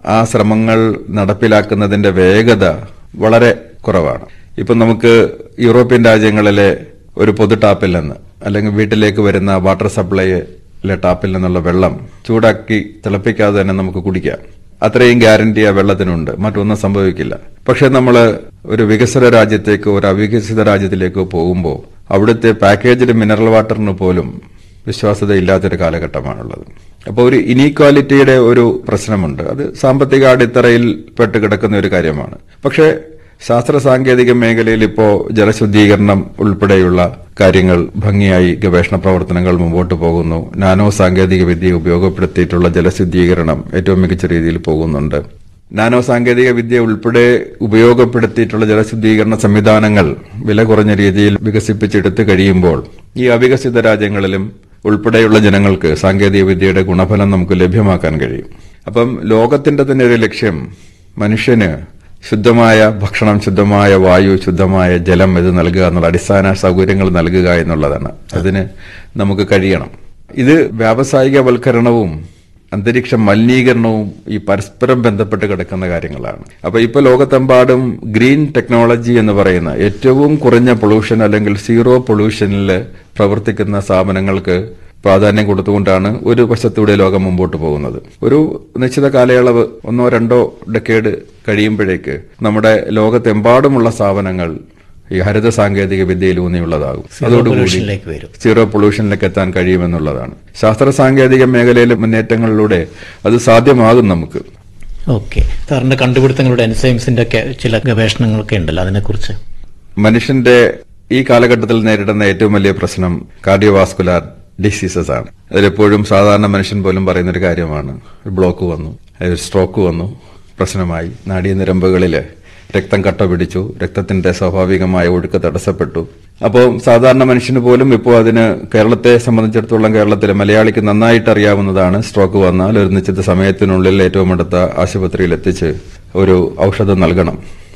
ആ ശ്രമങ്ങൾ നടപ്പിലാക്കുന്നതിന്റെ വേഗത വളരെ കുറവാണ് ഇപ്പം നമുക്ക് യൂറോപ്യൻ രാജ്യങ്ങളിലെ ഒരു പൊതു ടാപ്പിൽ നിന്ന് അല്ലെങ്കിൽ വീട്ടിലേക്ക് വരുന്ന വാട്ടർ സപ്ലൈയിലെ ടാപ്പിൽ നിന്നുള്ള വെള്ളം ചൂടാക്കി തിളപ്പിക്കാതെ തന്നെ നമുക്ക് കുടിക്കാം അത്രയും ഗ്യാരണ്ടി ആ വെള്ളത്തിനുണ്ട് മറ്റൊന്നും സംഭവിക്കില്ല പക്ഷെ നമ്മൾ ഒരു വികസിത രാജ്യത്തേക്കോ ഒരു അവികസിത രാജ്യത്തിലേക്കോ പോകുമ്പോൾ അവിടുത്തെ പാക്കേജ്ഡ് മിനറൽ വാട്ടറിന് പോലും വിശ്വാസ്യത ഇല്ലാത്തൊരു കാലഘട്ടമാണുള്ളത് അപ്പോൾ ഒരു ഇനീക്വാലിറ്റിയുടെ ഒരു പ്രശ്നമുണ്ട് അത് സാമ്പത്തിക അടിത്തറയിൽ പെട്ട് കിടക്കുന്ന ഒരു കാര്യമാണ് പക്ഷേ ശാസ്ത്ര സാങ്കേതിക മേഖലയിൽ ഇപ്പോൾ ജലശുദ്ധീകരണം ഉൾപ്പെടെയുള്ള കാര്യങ്ങൾ ഭംഗിയായി ഗവേഷണ പ്രവർത്തനങ്ങൾ മുമ്പോട്ട് പോകുന്നു നാനോ സാങ്കേതിക വിദ്യ ഉപയോഗപ്പെടുത്തിയിട്ടുള്ള ജലശുദ്ധീകരണം ഏറ്റവും മികച്ച രീതിയിൽ പോകുന്നുണ്ട് നാനോ സാങ്കേതിക വിദ്യ ഉൾപ്പെടെ ഉപയോഗപ്പെടുത്തിയിട്ടുള്ള ജലശുദ്ധീകരണ സംവിധാനങ്ങൾ വില കുറഞ്ഞ രീതിയിൽ വികസിപ്പിച്ചെടുത്തു കഴിയുമ്പോൾ ഈ അവികസിത രാജ്യങ്ങളിലും ഉൾപ്പെടെയുള്ള ജനങ്ങൾക്ക് സാങ്കേതിക വിദ്യയുടെ ഗുണഫലം നമുക്ക് ലഭ്യമാക്കാൻ കഴിയും അപ്പം ലോകത്തിന്റെ തന്നെ ഒരു ലക്ഷ്യം മനുഷ്യന് ശുദ്ധമായ ഭക്ഷണം ശുദ്ധമായ വായു ശുദ്ധമായ ജലം ഇത് നൽകുക എന്നുള്ള അടിസ്ഥാന സൗകര്യങ്ങൾ നൽകുക എന്നുള്ളതാണ് അതിന് നമുക്ക് കഴിയണം ഇത് വ്യാവസായികവൽക്കരണവും അന്തരീക്ഷ മലിനീകരണവും ഈ പരസ്പരം ബന്ധപ്പെട്ട് കിടക്കുന്ന കാര്യങ്ങളാണ് അപ്പൊ ഇപ്പൊ ലോകത്തെമ്പാടും ഗ്രീൻ ടെക്നോളജി എന്ന് പറയുന്ന ഏറ്റവും കുറഞ്ഞ പൊള്യൂഷൻ അല്ലെങ്കിൽ സീറോ പൊള്യൂഷനിൽ പ്രവർത്തിക്കുന്ന സ്ഥാപനങ്ങൾക്ക് പ്രാധാന്യം കൊടുത്തുകൊണ്ടാണ് ഒരു വശത്തൂടെ ലോകം മുമ്പോട്ട് പോകുന്നത് ഒരു നിശ്ചിത കാലയളവ് ഒന്നോ രണ്ടോ ഡെക്കേഡ് കഴിയുമ്പോഴേക്ക് നമ്മുടെ ലോകത്തെമ്പാടുമുള്ള സ്ഥാപനങ്ങൾ ഈ ഹരിത സാങ്കേതിക വിദ്യയിൽ ഊന്നിയുള്ളതാകും അതോടുകൂടി പൊല്യൂഷനിലേക്ക് വരും സീറോ പൊള്യൂഷനിലേക്ക് എത്താൻ കഴിയുമെന്നുള്ളതാണ് ശാസ്ത്ര സാങ്കേതിക മേഖലയിലെ മുന്നേറ്റങ്ങളിലൂടെ അത് സാധ്യമാകും നമുക്ക് ഓക്കെ സാറിന്റെ കണ്ടുപിടുത്തങ്ങളുടെ എൻസൈംസിന്റെ ഒക്കെ ചില ഗവേഷണങ്ങളൊക്കെ ഉണ്ടല്ലോ അതിനെക്കുറിച്ച് മനുഷ്യന്റെ ഈ കാലഘട്ടത്തിൽ നേരിടുന്ന ഏറ്റവും വലിയ പ്രശ്നം കാർഡിയോവാസ്കുലാർ ഡിസീസസ് ആണ് അതിലെപ്പോഴും സാധാരണ മനുഷ്യൻ പോലും പറയുന്ന ഒരു കാര്യമാണ് ഒരു ബ്ലോക്ക് വന്നു ഒരു സ്ട്രോക്ക് വന്നു പ്രശ്നമായി നാഡീനിരമ്പുകളിൽ രക്തം കട്ട പിടിച്ചു രക്തത്തിന്റെ സ്വാഭാവികമായ ഒഴുക്ക് തടസ്സപ്പെട്ടു അപ്പോൾ സാധാരണ മനുഷ്യന് പോലും ഇപ്പോൾ അതിന് കേരളത്തെ സംബന്ധിച്ചിടത്തോളം കേരളത്തിലെ മലയാളിക്ക് നന്നായിട്ട് അറിയാവുന്നതാണ് സ്ട്രോക്ക് വന്നാൽ ഒരു നിശ്ചിത സമയത്തിനുള്ളിൽ ഏറ്റവും അടുത്ത ആശുപത്രിയിൽ എത്തിച്ച് ഒരു ഔഷധം നൽകണം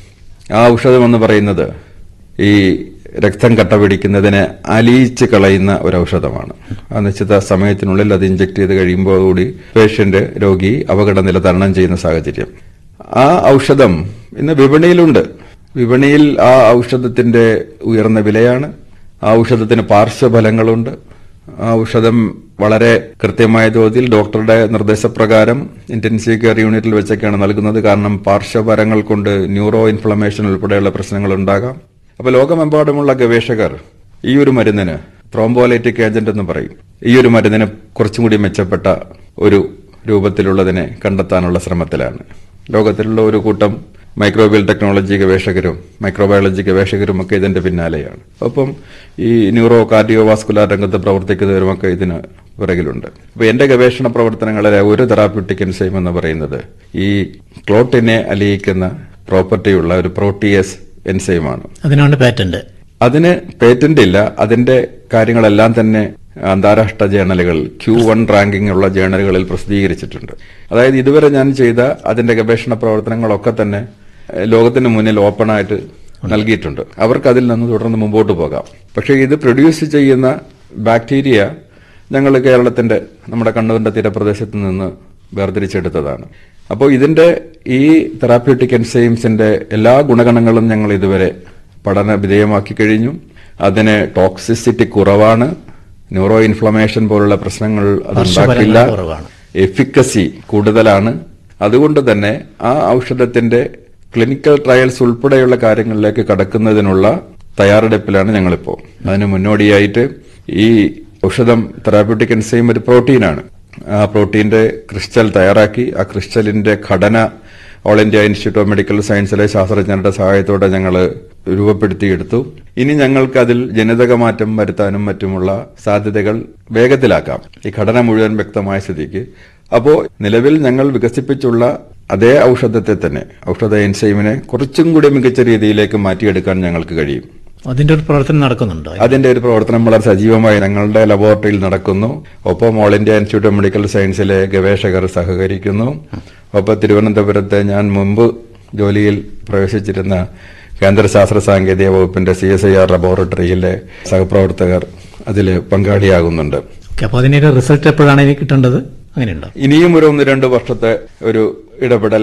ആ ഔഷധം എന്ന് പറയുന്നത് ഈ രക്തം കട്ട പിടിക്കുന്നതിനെ അലിയിച്ച് കളയുന്ന ഒരു ഔഷധമാണ് ആ നിശ്ചിത സമയത്തിനുള്ളിൽ അത് ഇഞ്ചക്ട് ചെയ്ത് കഴിയുമ്പോഴുകൂടി പേഷ്യന്റ് രോഗി അപകടനില തരണം ചെയ്യുന്ന സാഹചര്യം ആ ഔഷധം ഇന്ന് വിപണിയിലുണ്ട് വിപണിയിൽ ആ ഔഷധത്തിന്റെ ഉയർന്ന വിലയാണ് ആ ഔഷധത്തിന് പാർശ്വഫലങ്ങളുണ്ട് ആ ഔഷധം വളരെ കൃത്യമായ തോതിൽ ഡോക്ടറുടെ നിർദ്ദേശപ്രകാരം ഇന്റൻസീവ് കെയർ യൂണിറ്റിൽ വെച്ചൊക്കെയാണ് നൽകുന്നത് കാരണം പാർശ്വഫലങ്ങൾ കൊണ്ട് ന്യൂറോ ഇൻഫ്ലമേഷൻ ഉൾപ്പെടെയുള്ള പ്രശ്നങ്ങൾ ഉണ്ടാകാം അപ്പോൾ ലോകമെമ്പാടുമുള്ള ഗവേഷകർ ഈ ഒരു മരുന്നിന് ത്രോംബോലൈറ്റിക് ഏജന്റ് എന്ന് പറയും ഈ ഒരു മരുന്നിന് കുറച്ചും കൂടി മെച്ചപ്പെട്ട ഒരു രൂപത്തിലുള്ളതിനെ കണ്ടെത്താനുള്ള ശ്രമത്തിലാണ് ലോകത്തിലുള്ള ഒരു കൂട്ടം മൈക്രോബിയൽ ടെക്നോളജി ഗവേഷകരും മൈക്രോബയോളജി ഗവേഷകരും ഒക്കെ ഇതിന്റെ പിന്നാലെയാണ് ഒപ്പം ഈ ന്യൂറോ കാർഡിയോവാസ്കുലാർ രംഗത്ത് പ്രവർത്തിക്കുന്നവരുമൊക്കെ ഇതിന് പിറകിലുണ്ട് അപ്പൊ എന്റെ ഗവേഷണ പ്രവർത്തനങ്ങളിലെ ഒരു തെറാപ്യൂട്ടിക് എൻസൈം എന്ന് പറയുന്നത് ഈ ക്ലോട്ടിനെ അലിയിക്കുന്ന പ്രോപ്പർട്ടിയുള്ള ഒരു പ്രോട്ടിയസ് എൻസൈമാണ് അതിനാണ് പാറ്റന്റ് അതിന് പേറ്റന്റ് ഇല്ല അതിന്റെ കാര്യങ്ങളെല്ലാം തന്നെ അന്താരാഷ്ട്ര ജേണലുകൾ ക്യൂ വൺ റാങ്കിംഗ് ഉള്ള ജേണലുകളിൽ പ്രസിദ്ധീകരിച്ചിട്ടുണ്ട് അതായത് ഇതുവരെ ഞാൻ ചെയ്ത അതിന്റെ ഗവേഷണ പ്രവർത്തനങ്ങളൊക്കെ തന്നെ ഏഹ്, ലോകത്തിന് മുന്നിൽ ഓപ്പണായിട്ട് നൽകിയിട്ടുണ്ട് അവർക്ക് അതിൽ നിന്ന് തുടർന്ന് മുമ്പോട്ട് പോകാം പക്ഷേ ഇത് പ്രൊഡ്യൂസ് ചെയ്യുന്ന ബാക്ടീരിയ ഞങ്ങൾ കേരളത്തിന്റെ നമ്മുടെ കണ്ണൂരിന്റെ തീരപ്രദേശത്ത് നിന്ന് വേർതിരിച്ചെടുത്തതാണ് അപ്പോൾ ഇതിന്റെ ഈ തെറാപ്യൂട്ടിക് എൻസൈംസിന്റെ എല്ലാ ഗുണഗണങ്ങളും ഞങ്ങൾ ഇതുവരെ പഠന വിധേയമാക്കി കഴിഞ്ഞു അതിന് ടോക്സിസിറ്റി കുറവാണ് ന്യൂറോ ഇൻഫ്ലമേഷൻ പോലുള്ള പ്രശ്നങ്ങൾ അത് ഉണ്ടാക്കില്ല പാർശ്വഫലങ്ങൾ കുറവാണ്. എഫിക്കസി കൂടുതലാണ് അതുകൊണ്ട് തന്നെ ആ ഔഷധത്തിന്റെ ക്ലിനിക്കൽ ട്രയൽസ് ഉൾപ്പെടെയുള്ള കാര്യങ്ങളിലേക്ക് കടക്കുന്നതിനുള്ള തയ്യാറെടുപ്പിലാണ് ഞങ്ങളിപ്പോൾ അതിന് മുന്നോടിയായിട്ട് ഈ ഔഷധം തെറാപ്യൂട്ടിക് എൻസൈം ഒരു പ്രോട്ടീനാണ് ആ പ്രോട്ടീന്റെ ക്രിസ്റ്റൽ തയ്യാറാക്കി ആ ക്രിസ്റ്റലിന്റെ ഘടന all India institute of medical സയൻസിലെ ശാസ്ത്രജ്ഞരുടെ സഹായത്തോടെ ഞങ്ങൾ രൂപപ്പെടുത്തിയെടുത്തു ഇനി ഞങ്ങൾക്ക് അതിൽ ജനിതക മാറ്റം വരുത്താനും മറ്റുമുള്ള സാധ്യതകൾ വേഗത്തിലാക്കാം ഈ ഘടന മുഴുവൻ വ്യക്തമായ സ്ഥിതിക്ക് അപ്പോൾ നിലവിൽ ഞങ്ങൾ വികസിപ്പിച്ചുള്ള അതേ ഔഷധത്തെ തന്നെ ഔഷധ എൻസൈമിനെ കുറച്ചും കൂടി മികച്ച രീതിയിലേക്ക് മാറ്റിയെടുക്കാൻ ഞങ്ങൾക്ക് കഴിയും അതിന്റെ ഒരു പ്രവർത്തനം നടക്കുന്നുണ്ടോ അതിന്റെ ഒരു പ്രവർത്തനം വളരെ സജീവമായി ഞങ്ങളുടെ ലബോറട്ടറിയിൽ നടക്കുന്നു ഒപ്പം all India institute of medical സയൻസിലെ ഗവേഷകർ സഹകരിക്കുന്നു ഒപ്പം തിരുവനന്തപുരത്ത് ഞാൻ മുമ്പ് ജോലിയിൽ പ്രവേശിച്ചിരുന്ന കേന്ദ്ര ശാസ്ത്ര സാങ്കേതിക വകുപ്പിന്റെ സി എസ് ഐ ആർ ലബോറട്ടറിയിലെ സഹപ്രവർത്തകർ അതിൽ പങ്കാളിയാകുന്നുണ്ട് ഓക്കെ അപ്പൊ അതിന്റെ റിസൾട്ട് എപ്പോഴാണ് ഇനി കിട്ടേണ്ടത് അങ്ങനെയുണ്ടോ ഇനിയും ഒരു ഒന്ന് രണ്ട് വർഷത്തെ ഒരു ഇടപെടൽ